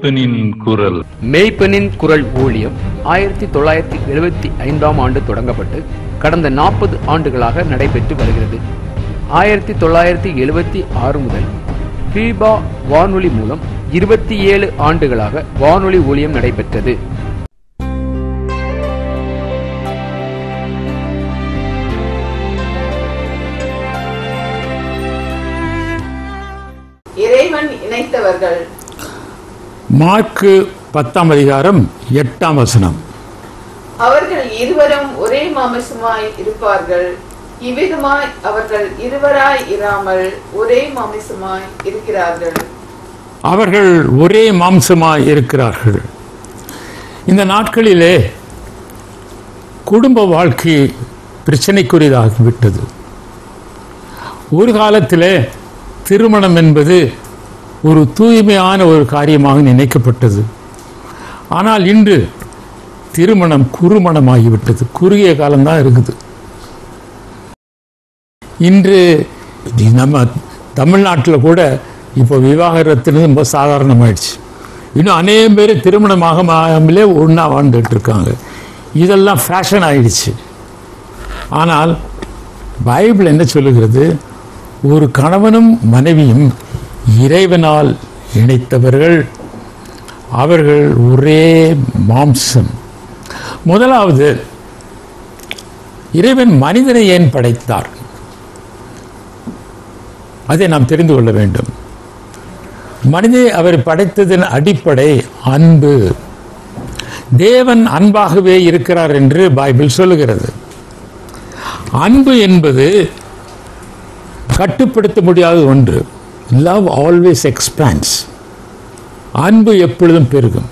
மேய்ப்பனின் குரல் மேய்ப்பனின் குரல் ஊழியம் ஆயிரத்தி தொள்ளாயிரத்தி எழுபத்தி ஐந்தாம் ஆண்டு தொடங்கப்பட்டு கடந்த நாற்பது ஆண்டுகளாக நடைபெற்று வருகிறது ஆயிரத்தி தொள்ளாயிரத்தி எழுபத்தி ஆறு முதல் ஃபீபா வானொலி மூலம் இருபத்தி ஏழு ஆண்டுகளாக வானொலி ஊழியம் நடைபெற்றது இறைவன் இணைத்தவர்கள் மார்க்கு பத்தாம் அதிகாரம் எட்டாம் வசனம் அவர்கள் இருவரும் ஒரே மாமிசமாய் இருப்பார்கள் இவ்விதமாய் அவர்கள் இருவராய் இராமல் ஒரே மாமிசமாய் இருக்கிறார்கள் அவர்கள் ஒரே மாம்சமாய் இருக்கிறார்கள் இந்த நாட்களிலே குடும்ப வாழ்க்கை பிரச்சனைக்குரியதாகிவிட்டது ஒரு காலத்திலே திருமணம் என்பது ஒரு தூய்மையான ஒரு காரியமாக நினைக்கப்பட்டது ஆனால் இன்று திருமணம் குறுமணமாகிவிட்டது குறுகிய காலம்தான் இருக்குது இன்று நம்ம தமிழ்நாட்டில் கூட இப்போ விவாகரத்துன்னு ரொம்ப சாதாரணமாயிடுச்சு இன்னும் அநேகம் பேர் திருமணமாகாமலே ஒன்றா வாழ்ந்துட்டு இருக்காங்க இதெல்லாம் ஃபேஷன் ஆயிடுச்சு ஆனால் பைபிள் என்ன சொல்லுகிறது ஒரு கணவனும் மனைவியும் இறைவனால் இணைத்தவர்கள் அவர்கள் ஒரே மாம்சம் முதலாவது இறைவன் மனிதனை ஏன் படைத்தார் அதை நாம் தெரிந்து கொள்ள வேண்டும் மனிதை அவர் படைத்ததன் அடிப்படை அன்பு தேவன் அன்பாகவே இருக்கிறார் என்று பைபிள் சொல்லுகிறது அன்பு என்பது கட்டுப்படுத்த முடியாத ஒன்று லவ் ஆல்வேஸ் எக்ஸ்பான்ஸ் அன்பு எப்பொழுதும் பெருகும்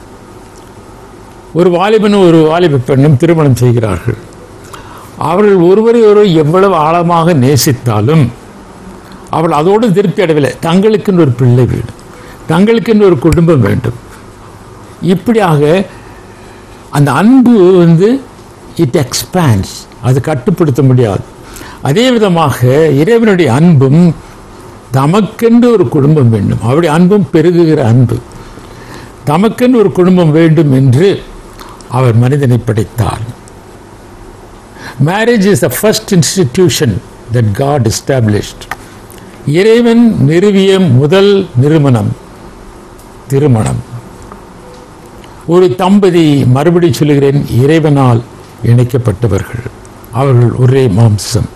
ஒரு வாலிபனும் ஒரு வாலிப பெண்ணும் திருமணம் செய்கிறார்கள் அவர்கள் ஒருவரை ஒருவர் எவ்வளவு ஆழமாக நேசித்தாலும் அவள் அதோடு திருப்தி அடையவில்லை தங்களுக்கென்று ஒரு பிள்ளை வேண்டும் தங்களுக்கென்று ஒரு குடும்பம் வேண்டும் இப்படியாக அந்த அன்பு வந்து இட் எக்ஸ்பேன்ஸ் அது கட்டுப்படுத்த முடியாது அதே விதமாக இறைவனுடைய அன்பும் தமக்கென்று ஒரு குடும்பம் வேண்டும் அவருடைய அன்பும் பெருகுகிற அன்பு தமக்கென்று ஒரு குடும்பம் வேண்டும் என்று அவர் மனிதனை படைத்தார் marriage is the first institution that God established இறைவன் நிறுவிய முதல் நிறுவனம் திருமணம் ஒரு தம்பதி மறுபடி சொல்லுகிறேன் இறைவனால் இணைக்கப்பட்டவர்கள் அவர்கள் ஒரே மாம்சம்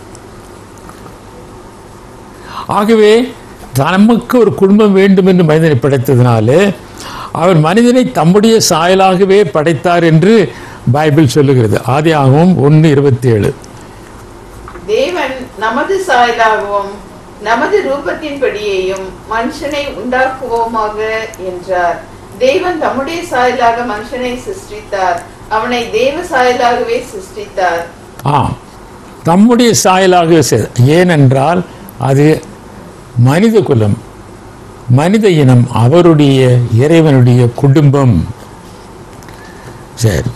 ஆகவே நமக்கு ஒரு குடும்பம் வேண்டும் என்று மனிதனை படைத்ததினாலே அவர் மனிதனை தம்முடைய சாயலாகவே படைத்தார் என்று பைபிள் சொல்லுகிறது ஆதியாகவும் ஒன்று இருபத்தி ஏழு தேவன் நமது சாயலாகவும் நமது ரூபத்தின்படியேயும் மனுஷனை உண்டாக்குவோமாக என்றார் தேவன் தம்முடைய சாயலாக மனுஷனை சிருஷ்டித்தார் அவனை தேவ சாயலாகவே சிருஷ்டித்தார் ஆம் தம்முடைய சாயலாக செ- ஏனென்றால் அது மனித குலம் மனித இனம் அவருடைய இறைவனுடைய குடும்பம் சரி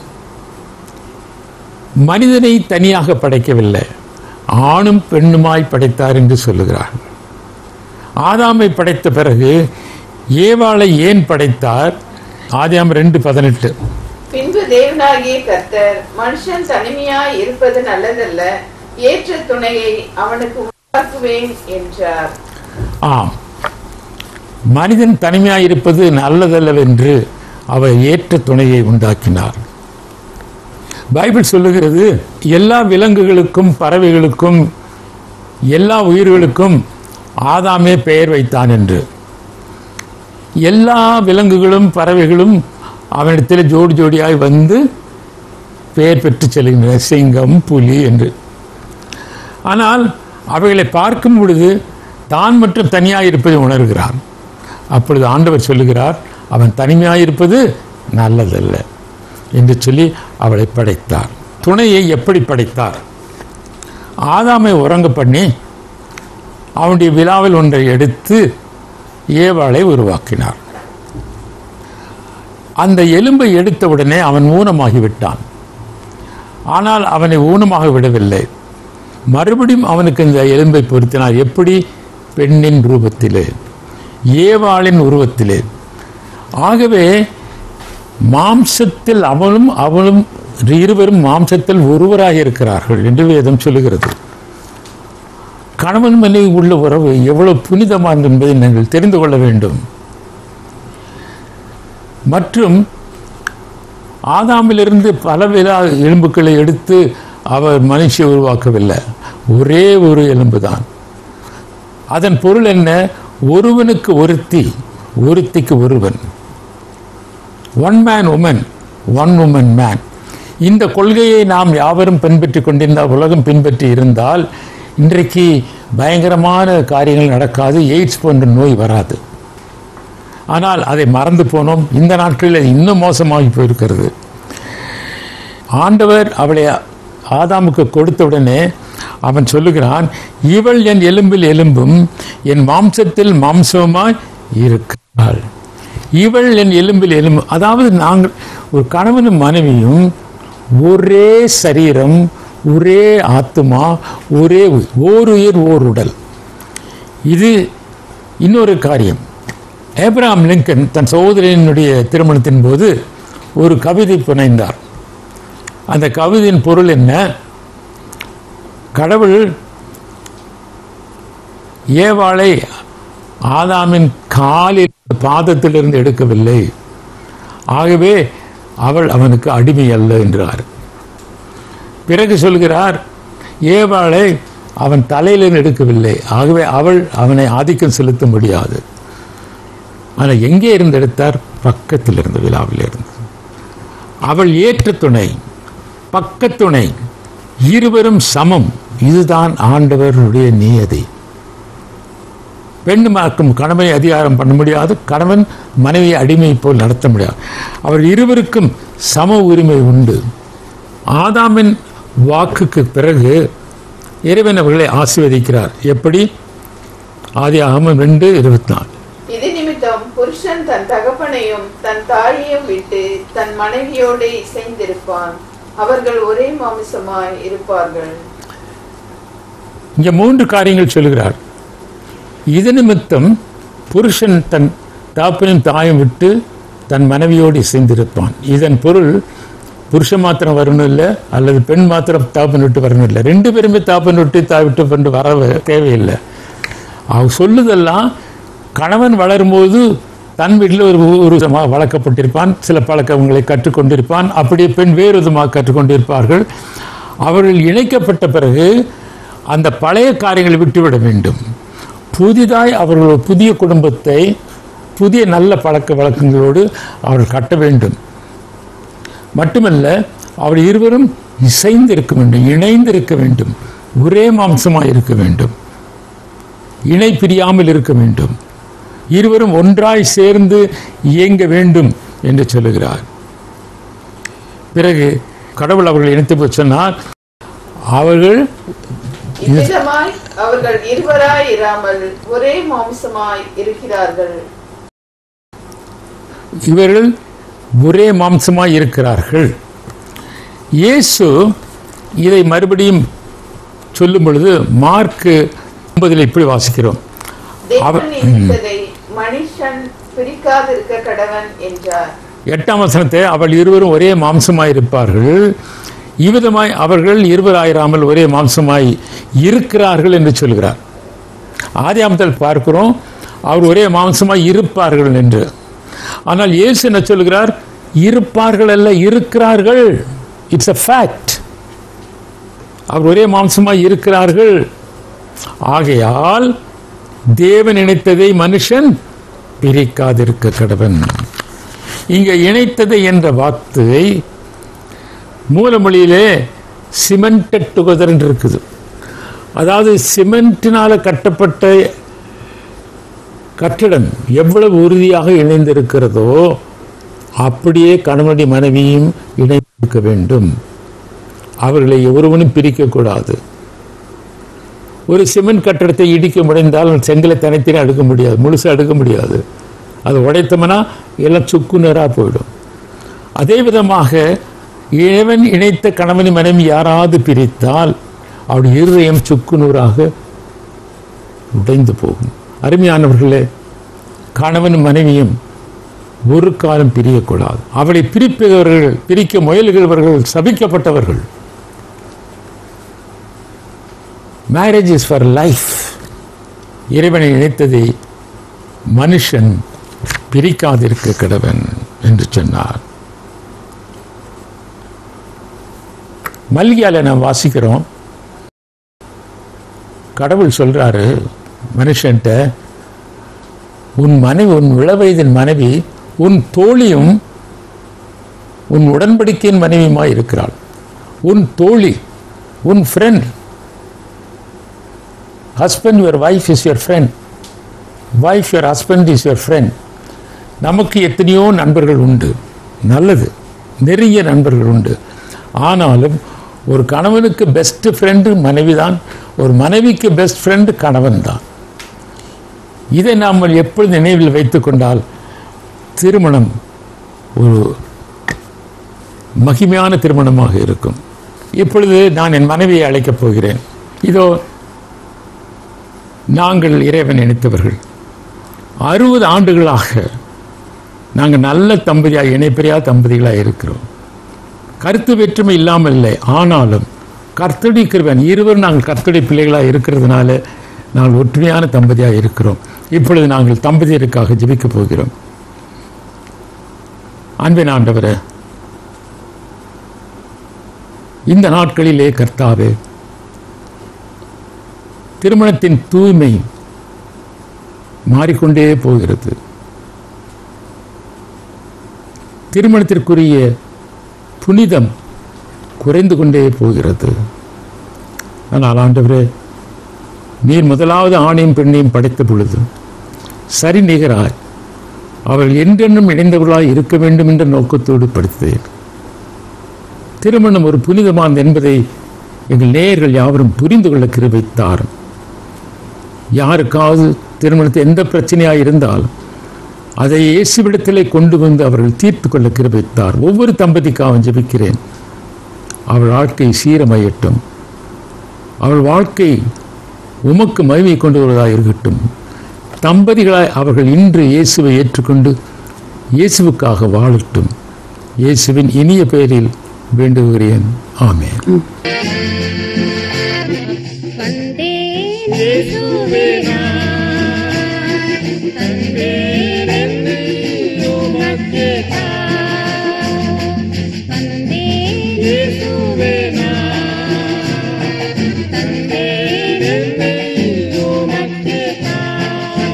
மனிதனை தனியாக படைக்கவில்லை ஆணும் பெண்ணுமாய் படைத்தார் என்று சொல்லுகிறார்கள் ஆதாமை படைத்த பிறகு ஏவாளை ஏன் படைத்தார் ஆதியாம் ரெண்டு பதினெட்டு பின்பு தேவனாகிய கர்த்தர் மனுஷன் தனிமையாய் இருப்பது நல்லதல்ல ஏற்ற துணையை அவனுக்கு உண்டாக்குவேன் என்றார் ஆம் மனிதன் தனிமையாக இருப்பது நல்லதல்லவென்று அவர் ஏற்ற துணையை உண்டாக்கினார் பைபிள் சொல்லுகிறது எல்லா விலங்குகளுக்கும் பறவைகளுக்கும் எல்லா உயிர்களுக்கும் ஆதாமே பெயர் வைத்தான் என்று எல்லா விலங்குகளும் பறவைகளும் அவனிடத்தில் ஜோடி ஜோடியாய் வந்து பெயர் பெற்று செல்கின்றன சிங்கம் புலி என்று ஆனால் அவைகளை பார்க்கும் பொழுது தான் மட்டும் தனியாக இருப்பதை உணர்கிறான் அப்பொழுது ஆண்டவர் சொல்லுகிறார் அவன் தனிமையாக இருப்பது நல்லதல்ல என்று சொல்லி அவளை படைத்தார் துணையை எப்படி படைத்தார் ஆதாமை உறங்க பண்ணி அவனுடைய விழாவில் ஒன்றை எடுத்து ஏவாளை உருவாக்கினார் அந்த எலும்பை எடுத்தவுடனே அவன் ஊனமாகி விட்டான் ஆனால் அவனை ஊனமாக விடவில்லை மறுபடியும் அவனுக்கு இந்த எலும்பை பொருத்தினார் எப்படி பெண்ணின் ரூபத்திலே ஏவாளின் உருவத்திலே ஆகவே மாம்சத்தில் அவளும் அவளும் இருவரும் மாம்சத்தில் ஒருவராக இருக்கிறார்கள் என்று வேதம் சொல்லுகிறது கணவன் மனைவி உள்ள உறவு எவ்வளவு புனிதமானது என்பதை நீங்கள் தெரிந்து கொள்ள வேண்டும் மற்றும் ஆதாமிலிருந்து பலவித எலும்புகளை எடுத்து அவர் மனுஷியை உருவாக்கவில்லை ஒரே ஒரு எலும்பு தான் அதன் பொருள் என்ன ஒருவனுக்கு ஒருத்தி ஒருத்திக்கு ஒருவன் one man woman one woman man இந்த கொள்கையை நாம் யாவரும் பின்பற்றிக் கொண்டிருந்தால் உலகம் பின்பற்றி இருந்தால் இன்றைக்கு பயங்கரமான காரியங்கள் நடக்காது எய்ட்ஸ் போன்ற நோய் வராது ஆனால் அதை மறந்து போனோம் இந்த நாட்களில் இன்னும் மோசமாகி போயிருக்கிறது ஆண்டவர் அவளை ஆதாமுக்கு கொடுத்தவுடனே அவன் சொல்லுகிறான் இவள் என் எலும்பில் எலும்பும் என் மாம்சத்தில் மாம்சமாய் இருக்கிறாள் இவள் என் எலும்பில் எலும்பு அதாவது நாங்கள் ஒரு கணவனும் மனைவியும் ஒரே சரீரம் ஒரே ஆத்துமா ஒரே உயிர். ஓர் உயிர் ஓர் உடல் இது இன்னொரு காரியம் ஏப்ரஹாம் லிங்கன் தன் சகோதரனுடைய திருமணத்தின் போது ஒரு கவிதை புனைந்தார் அந்த கவிதையின் பொருள் என்ன கடவுள் ஏவாளை ஆதாமின் காலில் பாதத்திலிருந்து எடுக்கவில்லை ஆகவே அவள் அவனுக்கு அடிமை அல்ல என்றார் பிறகு சொல்கிறார் ஏவாளை அவன் தலையிலிருந்து எடுக்கவில்லை ஆகவே அவள் அவனை ஆதிக்கம் செலுத்த முடியாது ஆனால் எங்கே இருந்து எடுத்தார் பக்கத்தில் இருந்து விழாவில் இருந்து அவள் ஏற்ற துணை பக்கத்துணை இருவரும் சமம் இதுதான் ஆண்டவருடைய நியதி பெண் மாக்கும் கணவனை அதிகாரம் பண்ண முடியாது கணவன் மனைவியை அடிமை போல் நடத்த முடியாது அவர் இருவருக்கும் சம உரிமை உண்டு ஆதாமின் வாக்குக்கு பிறகு இறைவன் அவர்களை ஆசீர்வதிக்கிறார் எப்படி ஆதி ஆகமம் ரெண்டு இருபத்தி நாலு இது நிமித்தம் புருஷன் தன் தகப்பனையும் தன் தாயையும் விட்டு தன் மனைவியோடு இசைந்திருப்பான் அவர்கள் ஒரே மாமிசமாய் இருப்பார்கள் இங்கே மூன்று காரியங்கள் சொல்கிறார் இது நிமித்தம் புருஷன் தன் தாப்பனும் தாயும் விட்டு தன் மனைவியோடு இசைந்திருப்பான் இதன் பொருள் புருஷன் மாத்திரம் வரணும் இல்லை அல்லது பெண் மாத்திரம் தாப்பன் விட்டு வரணும் இல்லை ரெண்டு பேருமே தாப்பன் விட்டு தாய் விட்டு பண்ணி வர தேவையில்லை அவங்க சொல்லுதெல்லாம் கணவன் வளரும்போது தன் வீட்டில் ஒரு ஒரு விதமாக வளர்க்கப்பட்டிருப்பான் சில பழக்கங்களை கற்றுக்கொண்டிருப்பான் அப்படியே பெண் வேறு விதமாக கற்றுக்கொண்டிருப்பார்கள் அவர்கள் இணைக்கப்பட்ட பிறகு அந்த பழைய காரியங்களை விட்டுவிட வேண்டும் புதிதாய் அவர்கள் ஒரு புதிய குடும்பத்தை புதிய நல்ல பழக்க வழக்கங்களோடு அவர்கள் கட்ட வேண்டும் மட்டுமல்ல அவர் இருவரும் இசைந்து இருக்க வேண்டும் இணைந்து இருக்க வேண்டும் ஒரே மாம்சமாக இருக்க வேண்டும் இணை பிரியாமல் இருக்க வேண்டும் இருவரும் ஒன்றாய் சேர்ந்து இயங்க வேண்டும் என்று சொல்லுகிறார் பிறகு கடவுள் அவர்கள் இணைத்து சொன்னார் அவர்கள் இவ்விதமாய் அவர்கள் இருவராய் இராமல் ஒரே மாம்சமாய் இருக்கிறார்கள் இவர்கள் ஒரே மாம்சமாய் இருக்கிறார்கள் இயேசு இதை மறுபடியும் சொல்லும் பொழுது மார்க்கு ஒன்பதில் இப்படி வாசிக்கிறோம் தேவன் நினைத்ததை மனுஷன் பிரிக்காதிருக்க கடவன் என்றார் எட்டாம் வசனத்தை அவள் இருவரும் ஒரே மாம்சமாய் இருப்பார்கள் இவ்விதமாய் அவர்கள் இருவராயிராமல் ஒரே மாம்சமாய் இருக்கிறார்கள் என்று சொல்கிறார் ஆதியாமத்தில் பார்க்கிறோம் அவர் ஒரே மாம்சமாய் இருப்பார்கள் என்று ஆனால் இயேசு என்ன சொல்கிறார் இருப்பார்கள் அல்ல இருக்கிறார்கள் இட்ஸ் a fact அவர் ஒரே மாம்சமாய் இருக்கிறார்கள் ஆகையால் தேவன் இணைத்ததை மனுஷன் பிரிக்காதிருக்க கடவன் இங்க இணைத்ததை என்ற வார்த்தை மூலமொழியிலே சிமெண்டட் டுகெதர் என்று இருக்குது அதாவது சிமெண்டினால கட்டப்பட்ட கட்டிடம் எவ்வளவு உறுதியாக இணைந்திருக்கிறதோ அப்படியே கணவனுடைய மனைவியும் இணைந்திருக்க வேண்டும் அவர்களை ஒருவனும் பிரிக்கக்கூடாது ஒரு சிமெண்ட் கட்டடத்தை இடிக்க முடிந்தால் அந்த செங்கலை தனித்தனி அடுக்க முடியாது முழுசாக அடுக்க முடியாது அது உடைத்தோம்னா எல்லாம் சுக்கு நேராக போயிடும் அதே விதமாக இறைவன் இணைத்த கணவன் மனைவி யாராவது பிரித்தால் அவருடைய இருதயம் சுக்கு நூறாக உடைந்து போகும் அருமையானவர்களே கணவன் மனைவியும் ஒரு காலம் பிரியக்கூடாது அவளை பிரிப்பவர்கள் பிரிக்க முயல்கிறவர்கள் சபிக்கப்பட்டவர்கள் மேரேஜ் இஸ் ஃபார் லைஃப் இறைவனை நினைத்ததை மனுஷன் பிரிக்காதிருக்க கடவன் என்று சொன்னார் மல்கியால நாம் வாசிக்கிறோம் கடவுள் சொல்றாரு மனுஷன்ட்ட உன் மனைவி உன் இளவயதின் மனைவி உன் தோழியும் உன் உடன்படிக்கையின் மனைவியுமாய் இருக்கிறாள் உன் தோழி உன் friend husband your wife is your friend wife your husband is your friend நமக்கு எத்தனையோ நண்பர்கள் உண்டு நல்லது நெருங்கிய நண்பர்கள் உண்டு ஆனாலும் ஒரு கணவனுக்கு பெஸ்ட் ஃப்ரெண்டு மனைவி தான் ஒரு மனைவிக்கு பெஸ்ட் ஃப்ரெண்டு கணவன் தான் இதை நாம் எப்பொழுது நினைவில் வைத்துக் கொண்டால் திருமணம் ஒரு மகிமையான திருமணமாக இருக்கும் இப்பொழுது நான் என் மனைவியை அழைக்கப் போகிறேன் இதோ நாங்கள் இறைவன் நினைத்தவர்கள் அறுபது ஆண்டுகளாக நாங்கள் நல்ல தம்பதியாக இணைப்பிரியா தம்பதிகளாக இருக்கிறோம் கருத்து வேற்றுமை இல்லாமல் இல்லை ஆனாலும் கர்த்தடி கிருபன் இருவரும் நாங்கள் கர்த்தடி பிள்ளைகளாக இருக்கிறதுனால நாங்கள் ஒற்றுமையான தம்பதியாக இருக்கிறோம் இப்பொழுது நாங்கள் தம்பதியருக்காக ஜெபிக்கப் போகிறோம் அன்பின் ஆண்டவரே இந்த நாட்களிலே கர்த்தாவே திருமணத்தின் தூய்மை மாறிக்கொண்டே போகிறது திருமணத்திற்குரிய புனிதம் குறைந்து கொண்டே போகிறது ஆனால் ஆண்டவரே நீர் முதலாவது ஆணையும் பெண்ணையும் படைத்த பொழுது சரி நிகராய் அவர்கள் என்றென்றும் இணைந்தவர்களாய் இருக்க வேண்டும் என்ற நோக்கத்தோடு படுத்தேன் திருமணம் ஒரு புனிதமானது என்பதை எங்கள் நேயர்கள் யாவரும் புரிந்து கொள்ள கிருபைத்தார் யாருக்காவது திருமணத்தில் எந்த பிரச்சனையாக இருந்தாலும் அதை இயேசுவிடத்திலே கொண்டு வந்து அவர்கள் தீர்த்து கொள்ள கிருபைத்தார் ஒவ்வொரு தம்பதிக்காகவும் ஜெபிக்கிறேன் அவள் வாழ்க்கை சீரமையட்டும் அவள் வாழ்க்கை உமக்கு மகிமை கொண்டு வருவதாக இருக்கட்டும் தம்பதிகளாய் அவர்கள் இன்று இயேசுவை ஏற்றுக்கொண்டு இயேசுவுக்காக வாழட்டும் இயேசுவின் இனிய பெயரில் வேண்டுகிறேன் ஆமென் வந்தேன் இயேசுவே நான் தந்தேன் என்னை உமக்கே தான் வந்தேன் இயேசுவே நான் தந்தேன் என்னை உமக்கே தான்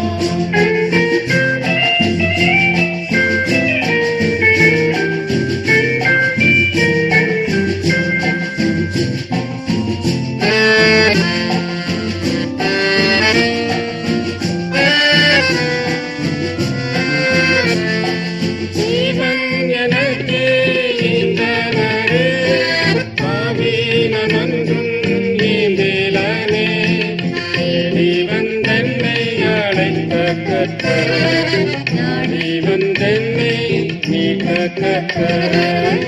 ஜீவன் எனக்கே இந்தனரே பாவீனமன்றும் நீந்திலனே தேடி வந்தென்னை அழைத்த கத்தர் நாடி வந்தென்னை மீட்க கத்தர்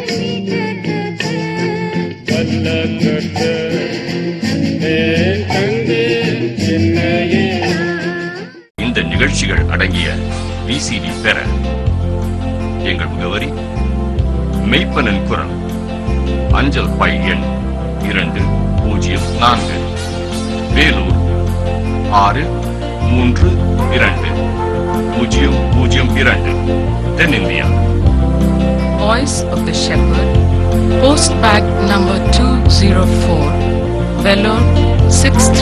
வல்ல கத்தர் தந்தேன் தந்தேன் என்னையே இந்த நிகழ்ச்சிகள் அடங்கிய விசிடி பெற எங்கள் முகவரி மெய்ப்பனின் குரல் அஞ்சல் பை எண் இரண்டு பூஜ்ஜியம் நான்கு வேலூர் ஆறு மூன்று இரண்டு பூஜ்ஜியம் பூஜ்ஜியம் இரண்டு தென்னிந்தியா Voice of the Shepherd, Post Bag number 204, Vellore 6